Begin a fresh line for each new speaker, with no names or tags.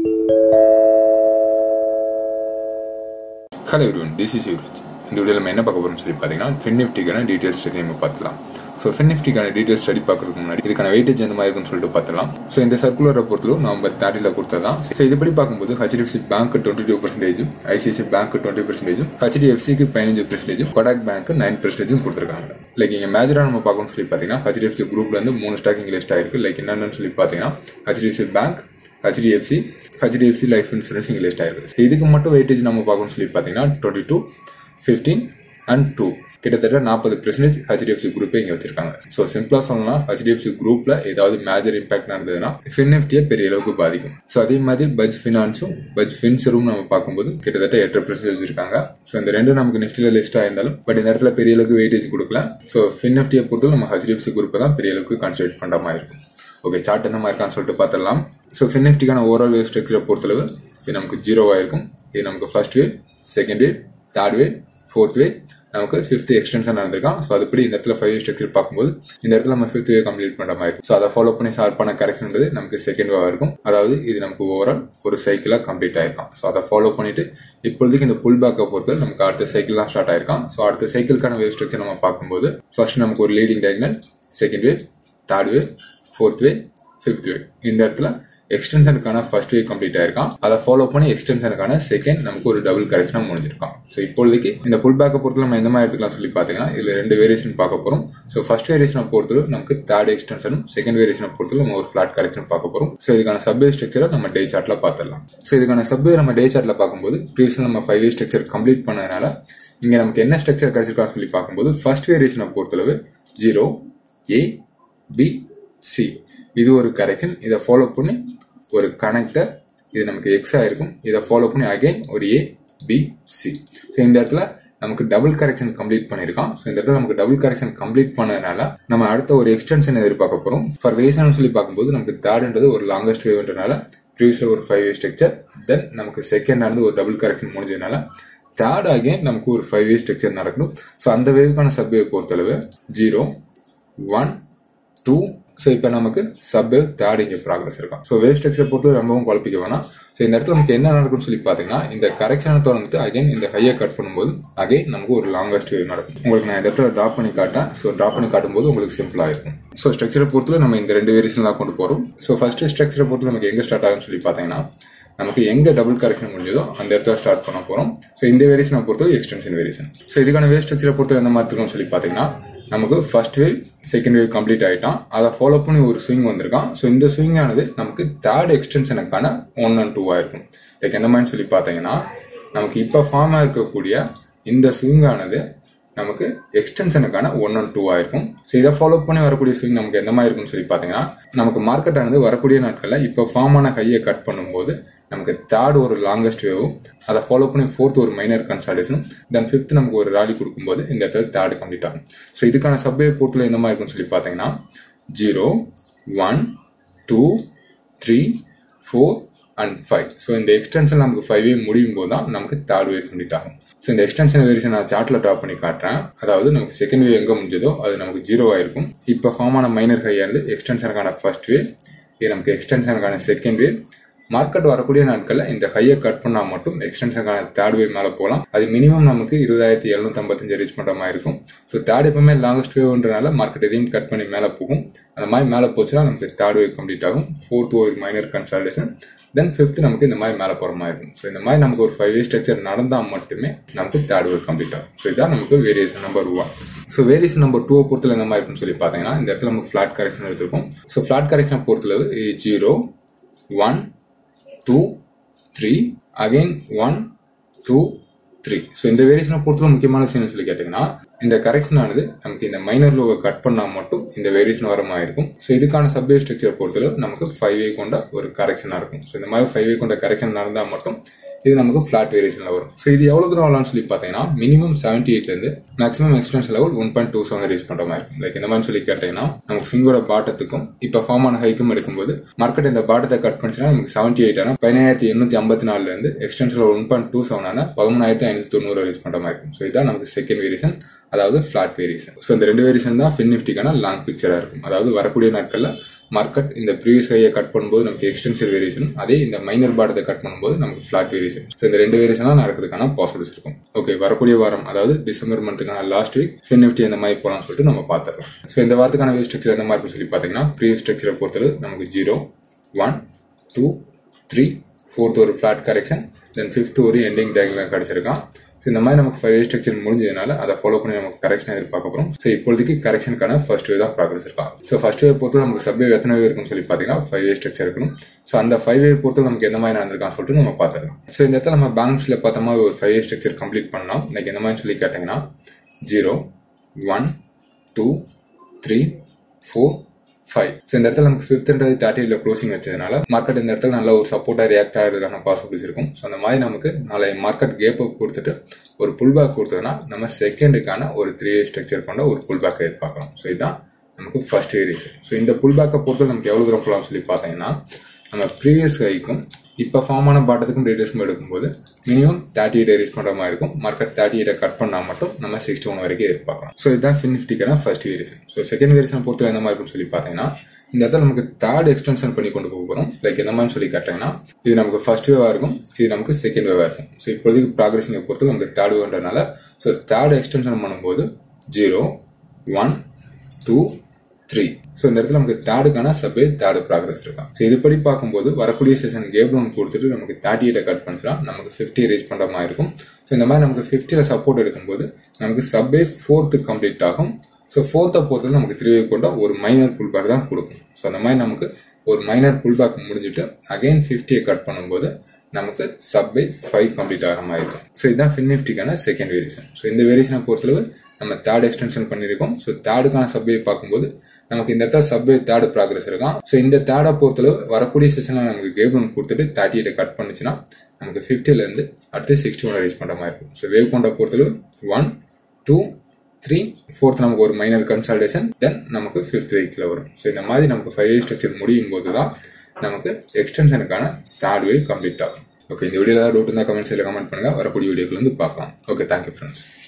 hello everyone this is Yuraj இந்த video நம்ம என்ன பார்க்க போறோம்னு சொல்லி பார்த்தீங்கன்னா ஃபின் நிஃப்டிக்கான டீடைல்ஸ் ஸ்டடி நம்ம பார்த்துலாம் ஸோ ஃபின் நிஃப்டிக்கான டீடைல்ஸ் ஸ்டடி பார்க்கறதுக்கு முன்னாடி இதுக்கான வெயிட்டேஜ் எந்த மாதிரி இருக்குன்னு சொல்லிட்டு பார்த்துலாம் ஸோ இந்த சர்க்குலரை பொறுத்தலும் நம்ம தேர்ட்டியில் கொடுத்ததான் ஸோ இதுபடி பார்க்கும்போது ஹெச்டிஎஃப்சி பேங்க் டுவெண்ட்டி டூ பர்சன்டேஜும் ஐசிஐசி பேங்க் டுவெண்ட்டி பர்சன்டேஜும் ஹெச்டிஎஃப்சிக்கு பதினஞ்சு பர்சன்டேஜும் கொடாக் பேங்க் நைன் பர்சன்டேஜும் கொடுத்துருக்காங்க லைக் இங்கே மேஜராக நம்ம பார்க்கணும்னு சொல்லி பார்த்தீங்கன்னா ஹெச்டிஎஃப்சி குரூப்ல இருந்து மூணு ஸ்டாக் இங்கே லிஸ்ட் ஆயிருக்கு லைக் என்னென்னு சொல்லி பார்த்தீங்கன்னா HDFC bank HDFC HDFC life insurance இங்கே லிஸ்ட் ஆயிருக்கு இதுக்கு மட்டும் வெயிட்டேஜ் நம்ம பார்க்கணும்னு சொல்லி பார்த்தீங்கன்னா twenty two fifteen and two கிட்டத்தட்ட நாற்பது பெர்சன்டேஜ் ஹெச்டிஎஃப்சி குரூப்பே இங்கே வச்சிருக்காங்க ஸோ சிம்பிளாக சொல்லணும்னா ஹெச்டிஎஃப்சி குரூப்ல ஏதாவது மேஜர் இம்பாக்ட் நடந்ததுன்னா ஃபின்எஃப்டியை பெரிய அளவுக்கு பாதிக்கும் ஸோ அதே மாதிரி பஜ் ஃபினான்ஸும் பஜ் ஃபின்சரும் நம்ம பார்க்கும்போது கிட்டத்தட்ட எட்டு பெர்சன்டேஜ் வச்சிருக்காங்க ஸோ இந்த ரெண்டும் நமக்கு நிஃப்டியில் லிஸ்ட் ஆயிருந்தாலும் பட் இந்த இடத்துல பெரிய அளவுக்கு வெயிட்டேஜ் கொடுக்கல ஸோ ஃபின்எஃப்டியை பொறுத்தவரை நம்ம ஹெச்டிஎஃப்சி குரூப்பை தான் பெரிய அளவுக்கு கன்சிடர் பண்ணுற மாதிரி இருக்கும் ஓகே சார்ட் எந்த மாதிரி இருக்கான்னு சொல்லிட்டு பார்த்துடலாம் ஸோ ஃபின்னிஃப்டிக்கான ஓவரால் வேவ் ஸ்ட்ரக்சரை பொறுத்தளவு இது நமக்கு ஜீரோவாக இருக்கும் இது நமக்கு first wave second wave third wave fourth wave நமக்கு ஃபிஃப்த் எக்ஸ்டென்ஷன் நடந்திருக்கான் ஸோ அதுபடி இந்த இடத்துல ஃபைவ் ஸ்ட்ரக்சர் பார்க்கும்போது இந்த இடத்துல நம்ம ஃபிஃப்த் வேவ் கம்ப்ளீட் பண்ணுற மாதிரி இருக்கும் ஸோ அதை ஃபாலோ பண்ணி ஷார்ப்பான கரெக்ஷன்றது நமக்கு செகண்ட் வேவாக இருக்கும் அதாவது இது நமக்கு ஓவரால் ஒரு சைக்கிளாக கம்ப்ளீட் ஆயிருக்கும் ஸோ அதை ஃபாலோ பண்ணிட்டு இப்போதைக்கு இந்த புல் பேக்கை பொறுத்தவரை நமக்கு அடுத்த சைக்கிள் தான் ஸ்டார்ட் ஆயிருக்கான் ஸோ அடுத்த சைக்கிளுக்கான வேவ் ஸ்ட்ரக்சர் நம்ம பார்க்கும்போது ஃபர்ஸ்ட் நமக்கு ஒரு leading diagonal second wave third wave fourth wave fifth wave இந்த இடத்துல எக்ஸ்டென்ஷனுக்கான ஃபர்ஸ்ட் வே கம்ப்ளீட் ஆயிருக்கான் அதை ஃபாலோ பண்ணி எக்ஸ்டென்ஷனுக்கான செகண்ட் நமக்கு ஒரு டபுள் கரெக்ஷனாக முடிஞ்சிருக்கான் ஸோ இப்போதைக்கு இந்த புல் பேக்கை பொறுத்தல நம்ம எந்த மாதிரி எடுத்துக்கலாம் சொல்லி பார்த்தீங்கன்னா இதில் ரெண்டு வேரியேஷன் பார்க்க போகிறோம் ஸோ ஃபர்ஸ்ட் வேரியேஷனை பொறுத்தவரை நமக்கு தேர்ட் எக்ஸ்டென்ஷனும் செகண்ட் வேரியேஷனை பொறுத்தவரை நம்ம ஒரு ஃபிளாட் கரெக்ஷன் பார்க்க போகிறோம் ஸோ இதுக்கான சப்வே ஸ்ட்ரக்சரை நம்ம டே சார்ட்ல பார்த்துடலாம் ஸோ இதுக்கான சப்வே நம்ம டே சார்ட்ல பார்க்கும்போது ப்ரீவியஸாக நம்ம ஃபைவ் வே ஸ்ட்ரக்சர் கம்ப்ளீட் பண்ணதுனால இங்கே நமக்கு என்ன ஸ்ட்ரக்சர் கிடைச்சிருக்கான்னு சொல்லி பார்க்கும்போது ஃபர்ஸ்ட் வேரியேஷனை பொறுத்தளவு ஜீரோ ஏ பி சி இது ஒரு கரெக்ஷன் இதை ஃபாலோ பண்ணி ஒரு கனெக்டர் இது நமக்கு எக்ஸ் ஆயிருக்கும் இதை ஃபாலோ பண்ணி அகைன் ஒரு ஏ பி சி ஸோ இந்த இடத்துல நமக்கு டபுள் கரெக்ஷன் கம்ப்ளீட் பண்ணியிருக்கான் ஸோ இந்த இடத்துல நமக்கு டபுள் கரெக்ஷன் கம்ப்ளீட் பண்ணதுனால நம்ம அடுத்த ஒரு எக்ஸ்டென்ஷன் எதிர்பார்க்க போகிறோம் ஃபார் ரீசன் சொல்லி பார்க்கும்போது நமக்கு தேர்ட்ன்றது ஒரு லாங்கஸ்ட் வேவ்ன்றனால ப்ரீவியஸில் ஒரு ஃபைவ் வே ஸ்ட்ரக்சர் தென் நமக்கு செகண்ட் ஆனது ஒரு டபுள் கரெக்ஷன் முடிஞ்சதுனால தேர்ட் அகைன் நமக்கு ஒரு ஃபைவ் வே ஸ்ட்ரக்சர் நடக்கணும் ஸோ அந்த வேவுக்கான சப்வே பொறுத்தளவு ஜீரோ ஒன் டூ ஸோ இப்போ நமக்கு சப் தேர்ட் இங்கே ப்ராக்ரஸ் இருக்கும் ஸோ வேவ் ஸ்ட்ரக்சரை பொறுத்து ரொம்பவும் குழப்பிக்க வேணாம் ஸோ இந்த இடத்துல நமக்கு என்ன நடக்கும்னு சொல்லி பார்த்தீங்கன்னா இந்த கரெக்ஷனை தொடர்ந்துட்டு அகைன் இந்த ஹையை கட் பண்ணும்போது அகைன் நமக்கு ஒரு லாங்கஸ்ட் வேவ் நடக்கும் உங்களுக்கு நான் இந்த இடத்துல ட்ராப் பண்ணி காட்டேன் ஸோ ட்ராப் பண்ணி காட்டும்போது உங்களுக்கு சிம்பிளாக இருக்கும் ஸோ ஸ்ட்ரக்சரை பொறுத்து நம்ம இந்த ரெண்டு வேரியேஷன் தான் கொண்டு போகிறோம் ஸோ ஃபர்ஸ்ட் ஸ்ட்ரக்சரை பொறுத்து நமக்கு எங்கே ஸ்டார்ட் ஆகும்னு சொல்லி பார்த்தீங்கன்னா நமக்கு எங்க டபுள் கரெக்ஷன் முடிஞ்சதோ அந்த இடத்துல ஸ்டார்ட் பண்ண போறோம் ஸோ இந்த வேரியேஷனை பொறுத்தவரை எக்ஸ்டென்ஷன் வேரியேஷன் ஸோ இதுக்கான வேவ் ஸ்ட்ரக்சரை பொறுத்த எந்த மாதிரி இருக்கும்னு சொல்லி பார்த்தீங்கன்னா நமக்கு first wave second wave complete ஆயிட்டான் அதை ஃபாலோ பண்ணி ஒரு ஸ்விங் வந்திருக்கான் ஸோ இந்த ஸ்விங் ஆனது நமக்கு தேர்ட் எக்ஸ்டென்ஷனுக்கான ஒன் அண்ட் டூ ஆயிருக்கும் லைக் எந்த மாதிரி சொல்லி பார்த்தீங்கன்னா நமக்கு இப்போ ஃபார்ம் இருக்கக்கூடிய இந்த ஸ்விங் ஆனது நமக்கு எக்ஸ்டென்ஷனுக்கான ஒன் அண்ட் டூ ஆயிருக்கும் ஸோ இதை ஃபாலோ பண்ணி வரக்கூடிய ஸ்விங் நமக்கு எந்த மாதிரி இருக்கும்னு சொல்லி பார்த்தீங்கன்னா நமக்கு மார்க்கெட் ஆனது வரக்கூடிய நாட்களில் இப்போ ஃபார்ம் ஆன ஹையை கட் பண்ணும்போது நமக்கு தேர்ட் ஒரு லாங்கஸ்ட் வேவும் அதை ஃபாலோ பண்ணி ஃபோர்த் ஒரு மைனர் கன்சல்டேஷனும் தென் ஃபிஃப்த் நமக்கு ஒரு ராலி கொடுக்கும்போது இந்த இடத்துல தேர்ட் கம்ப்ளீட் ஆகும் ஸோ இதுக்கான சப்வே பொறுத்தில் எந்த மாதிரி இருக்கும்னு சொல்லி பார்த்தீங்கன்னா zero one two three four and five so இந்த எக்ஸ்டென்ஷன் நமக்கு ஃபைவ் வே முடியும் போது தான் நமக்கு தேர்ட் வே கம்ப்ளீட் ஆகும் ஸோ இந்த எக்ஸ்டென்ஷன் வேரியேஷன் நான் சார்ட்ல ட்ரா பண்ணி காட்டுறேன் அதாவது நமக்கு செகண்ட் வே எங்கே முடிஞ்சதோ அது நமக்கு ஜீரோ ஆயிருக்கும் இப்போ ஃபார்ம் ஆன மைனர் ஹையானது எக்ஸ்டென்ஷனுக்கான ஃபர்ஸ்ட் வே இது நமக்கு எக்ஸ்டென்ஷனுக்கான செகண்ட் வே மார்க்கெட் வரக்கூடிய நாட்களில் இந்த ஹையை கட் பண்ணால் மட்டும் எக்ஸ்டென்ஷனுக்கான தேர்ட் வே மேலே போகலாம் அது மினிமம் நமக்கு இருபதாயிரத்தி எழுநூத்தி ஐம்பத்தஞ்சு ரீச் பண்ணுற மாதிரி இருக்கும் ஸோ தேர்ட் எப்பவுமே லாங்கஸ்ட் வேவ்ன்றனால மார்க்கெட் எதையும் கட் பண்ணி மேலே போகும் அந்த மாதிரி மேலே போச்சுன்னா நமக்கு தேர்ட் வேவ் கம்ப்ளீட் ஆகும் ஃபோர்த் ஒரு மைனர் கன்சல்டேஷன் தென் ஃபிஃப்த் நமக்கு இந்த மாதிரி மேலே போகிற மாதிரி இருக்கும் ஸோ இந்த மாதிரி நமக்கு ஒரு ஃபைவ் வே ஸ்ட்ரக்சர் நடந்தால் மட்டுமே நமக்கு தேர்ட் வேவ் கம்ப்ளீட் ஆகும் ஸோ இதான் நமக்கு variation number one so variation number two பொறுத்தல எந்த மாதிரி இருக்குன்னு சொல்லி பார்த்தீங்கன்னா இந்த இடத்துல நமக்கு ஃபிளாட் கரெக்ஷன் எடுத்திருக்கும் ஸோ ஃபிளாட் கரெக்ஷனை பொறுத்தளவு zero one two three again one two three so இந்த வேரியேஷனை பொறுத்தவரை முக்கியமான விஷயம் சொல்லி கேட்டிங்கன்னா இந்த கரெக்ஷன் ஆனது நமக்கு இந்த மைனர் லோவை கட் பண்ணால் மட்டும் இந்த வேரியேஷன் வர மாதிரி இருக்கும் ஸோ இதுக்கான சப்வே ஸ்ட்ரக்சர் பொறுத்தளவு நமக்கு ஃபைவ் வே கொண்ட ஒரு கரெக்ஷனாக இருக்கும் ஸோ இந்த மாதிரி ஃபைவ் வே கொண்ட கரெக்ஷன் நடந்தால் மட்டும் இது நமக்கு ஃபிளாட் வேரியேஷனில் வரும் ஸோ இது எவ்வளோ தூரம் வரலாம்னு சொல்லி பார்த்தீங்கன்னா மினிமம் செவன்டி எயிட்லேருந்து maximum extension level one point two seven reach பண்ணுற மாதிரி இருக்கும் லைக் இந்த மாதிரி சொல்லி கேட்டீங்கன்னா நமக்கு ஸ்விங்கோட பாட்டத்துக்கும் இப்போ ஃபார்ம் ஆன ஹைக்கும் எடுக்கும்போது மார்க்கெட் இந்த பாட்டத்தை கட் பண்ணிச்சுன்னா நமக்கு செவன்டி எயிட் ஆனால் பதினாயிரத்தி எண்ணூற்றி ஐம்பத்தி நாலுலேருந்து extension one point two seven ஆனால் பதிமூணாயிரத்தி ஐநூற்றி தொண்ணூறு ரீச் பண்ணுற மாதிரி இருக்கும் ஸோ இதான் நமக்கு செகண்ட் வேரியேஷன் அதாவது ஃபிளாட் வேரியேஷன் ஸோ இந்த ரெண்டு வேரியேஷன் தான் ஃபின் நிஃப்டிக்கான லாங் பிக்சராக இருக்கும் அதாவது வரக்கூடிய நாட்களில் மார்க்கெட் இந்த ப்ரீவியஸ் ஹையை கட் பண்ணும்போது நமக்கு எக்ஸ்டென்சிவ் வேரியேஷன் அதே இந்த மைனர் பாட்டத்தை கட் பண்ணும்போது நமக்கு ஃபிளாட் வேரியேஷன் ஸோ இந்த ரெண்டு வேரியேஷன் தான் நடக்கிறதுக்கான பாசிபிலிட்டிஸ் இருக்கும் ஓகே வரக்கூடிய வாரம் அதாவது டிசம்பர் மந்த்துக்கான லாஸ்ட் வீக் ஃபின் நிஃப்டி இந்த மாதிரி போகலாம்னு சொல்லிட்டு நம்ம பார்த்துறோம் ஸோ இந்த வாரத்துக்கான வேவ் ஸ்ட்ரக்சர் எந்த மாதிரி இருக்குன்னு சொல்லி பார்த்தீங்கன்னா ப்ரீவியஸ் ஸ்ட்ரக்சரை பொறுத்தது நமக்கு zero one two three fourth ஒரு ஃபிளாட் கரெக்ஷன் தென் ஃபிஃப்த் ஒரு எண்டிங் டயக்ராம் கிடைச்சிருக்கான் ஸோ இந்த மாதிரி நமக்கு ஃபைவ் ஸ்ட்ரக்சர் முடிஞ்சதுனால அதை ஃபாலோ பண்ணி நமக்கு கரெக்ஷன் எதிர்பார்க்க போகிறோம் ஸோ இப்போதைக்கு கரெக்ஷனுக்கான ஃபர்ஸ்ட் வே தான் ப்ராக்ரஸ் இருக்கா ஸோ ஃபர்ஸ்ட் வே பொறுத்து நமக்கு சப்வே எத்தனை வே இருக்குன்னு சொல்லி பார்த்தீங்கன்னா ஃபைவ் வே ஸ்ட்ரக்சர் இருக்கணும் ஸோ அந்த ஃபைவ் வே பொறுத்து நமக்கு எந்த மாதிரி நடந்திருக்கான்னு சொல்லிட்டு நம்ம பார்த்துக்கலாம் ஸோ இந்த இடத்துல நம்ம பேலன்ஸில் பார்த்தோமா ஒரு ஃபைவ் வே ஸ்ட்ரக்சர் கம்ப்ளீட் பண்ணலாம் லைக் எந்த மாதிரி சொல்லி கேட்டிங்கன்னா zero one two three four five so இந்த இடத்துல நமக்கு ஃபிஃப்த்ன்றது தேர்ட்டியில் க்ளோசிங் வச்சதுனால மார்க்கெட் இந்த இடத்துல நல்ல ஒரு சப்போர்ட்டாக ரியாக்ட் ஆகிறதுக்கான பாசிபிலிட்டிஸ் இருக்கும் ஸோ அந்த மாதிரி நமக்கு நாளை மார்க்கெட் கேப் அப் கொடுத்துட்டு ஒரு புல் பேக் கொடுத்ததுன்னா நம்ம செகண்டுக்கான ஒரு த்ரீ ஸ்ட்ரக்சர் கொண்ட ஒரு புல் பேக்கை எதிர்பார்க்கலாம் ஸோ இதுதான் நமக்கு ஃபர்ஸ்ட் ரீசன் ஸோ இந்த புல் பேக்கை பொறுத்து நமக்கு எவ்வளோ தூரம் போகலாம் சொல்லி பார்த்தீங்கன்னா நம்ம ப்ரீவியஸ் ஹைக்கும் இப்போ ஃபார்ம் ஆன பாட்டத்துக்கும் ரேடியஸ்க்கும் எடுக்கும்போது மினிமம் தேர்ட்டி எயிட் ரீச் பண்ணுற மாதிரி இருக்கும் மார்க்கெட் தேர்ட்டி எயிட்டை கட் பண்ணால் மட்டும் நம்ம சிக்ஸ்டி ஒன் வரைக்கும் எதிர்பார்க்கலாம் ஸோ இதுதான் ஃபின் நிஃப்டிக்கான first variation so second variation பொறுத்து எந்த மாதிரி இருக்கும்னு சொல்லி பார்த்தீங்கன்னா இந்த இடத்துல நமக்கு தேர்ட் எக்ஸ்டென்ஷன் பண்ணி கொண்டு போக போகிறோம் லைக் எந்த மாதிரி சொல்லி கேட்டிங்கன்னா இது நமக்கு ஃபர்ஸ்ட் வேவாக இருக்கும் இது நமக்கு செகண்ட் வேவாக இருக்கும் ஸோ இப்போதைக்கு ப்ராக்ரஸிங்கை பொறுத்து நமக்கு தேர்ட் வேன்றனால ஸோ தேர்ட் எக்ஸ்டென்ஷன் பண்ணும்போது zero one two three so இந்த இடத்துல நமக்கு தேர்டுக்கான சபே தேர்டு ப்ராக்ரஸ் இருக்கான் ஸோ இதுபடி பார்க்கும்போது வரக்கூடிய செஷன் கேப் டவுன் கொடுத்துட்டு நமக்கு தேர்ட்டி எயிட்டை கட் பண்ணிச்சுனா நமக்கு ஃபிஃப்டி ரீச் பண்ணுற மாதிரி இருக்கும் ஸோ இந்த மாதிரி நமக்கு ஃபிஃப்டியில் சப்போர்ட் எடுக்கும்போது நமக்கு சப்பே ஃபோர்த்து கம்ப்ளீட் ஆகும் ஸோ ஃபோர்த்தை பொறுத்தவரை நமக்கு த்ரீ கொண்ட ஒரு மைனர் புல் பேக் தான் கொடுக்கும் ஸோ அந்த மாதிரி நமக்கு ஒரு மைனர் புல் பேக் முடிஞ்சுட்டு அகைன் ஃபிஃப்டியை கட் பண்ணும்போது நமக்கு சப்பை ஃபைவ் கம்ப்ளீட் ஆகிற மாதிரி இருக்கும் ஸோ இதுதான் ஃபின் நிஃப்டிக்கான செகண்ட் வேரியேஷன் ஸோ இந்த வேரியேஷனை பொறுத்தளவு நம்ம தேர்ட் எக்ஸ்டென்ஷன் பண்ணியிருக்கோம் ஸோ தேர்டுக்கான சப்வே பார்க்கும்போது நமக்கு இந்த இடத்துல சப்வே தேர்டு ப்ராக்ரஸ் இருக்கும் ஸோ இந்த தேர்டை பொறுத்தளவு வரக்கூடிய செஷனில் நமக்கு கேப் ஒன் கொடுத்துட்டு தேர்ட்டி எயிட்டை கட் பண்ணுச்சுன்னா நமக்கு ஃபிஃப்டிலேருந்து அடுத்து சிக்ஸ்டி ஒன் ரீச் பண்ணுற மாதிரி இருக்கும் ஸோ வேவ் கொண்ட பொறுத்தளவு ஒன் டூ த்ரீ ஃபோர்த் நமக்கு ஒரு மைனர் கன்சல்டேஷன் தென் நமக்கு ஃபிஃப்த் வீக்கில் வரும் ஸோ இந்த மாதிரி நமக்கு ஃபைவ் இயர் ஸ்ட்ரக்சர் முடியும் போது தான் நமக்கு எக்ஸ்டென்ஷனுக்கான தேர்ட் வேவ் கம்ப்ளீட் ஆகும் ஓகே இந்த வீடியோவில் ஏதாவது டவுட் இருந்தால் கமெண்ட் சைடில் கமெண்ட் பண்ணுங்கள் வரக்கூடிய வீடியோக்கள் வந்து பார்க்கலாம் ஓகே தேங்க்யூ ஃப்ரெண்ட்ஸ்